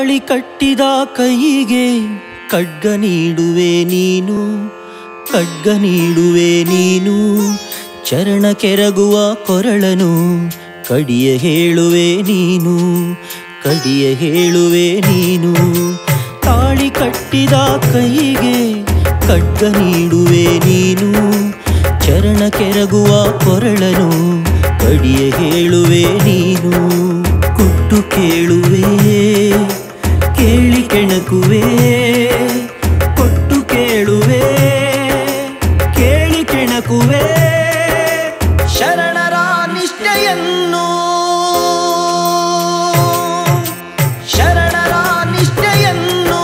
ತಾಳಿ ಕಟ್ಟಿದ ಕೈಗೆ ಖಡ್ಗ ನೀಡುವೆ ನೀನು ಖಡ್ಗ ನೀಡುವೆ ನೀನು ಚರಣ ಕೆರಗುವ ಕೊರಳನು ಕಡಿಯ ಹೇಳುವೆ ನೀನು ಕಡಿಯ ಹೇಳುವೆ ನೀನು ತಾಳಿ ಕಟ್ಟಿದ ಕೈಗೆ ಖಡ್ಗ ನೀಡುವೆ ನೀನು ಚರಣ ಕೆರಗುವ ಕೊರಳನು ಕಡಿಯ ಹೇಳುವೆ ನೀನು ಕುಟ್ಟು ಕೇಳುವೆ ಕೇಳಿ ಕೆಣಕುವೆ ಕೊಟ್ಟು ಕೇಳುವೆ ಕೇಳಿ ಕೆಣಕುವೆ ಶರಣರ ನಿಷ್ಠೆಯನ್ನು ಶರಣರ ನಿಷ್ಠೆಯನ್ನು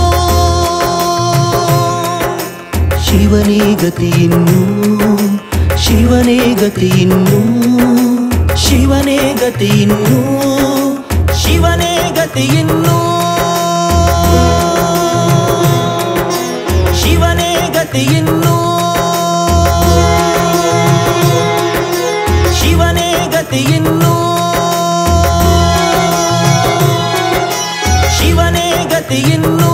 ಶಿವನೇ ಗತಿಯಿನ್ನು ಶಿವನೇ ಗತಿಯಿನ್ನು ಶಿವನೇ ಗತಿಯಿನ್ನು ಶಿವನೇ ಗತಿಯಿನ್ನು ಶಿವನೇ ಗತಿಯಿನ್ನು ಶಿವನೇ ಗತಿಯಿನ್ನು ಶಿವನೇ ಗತಿಯಿನ್ನು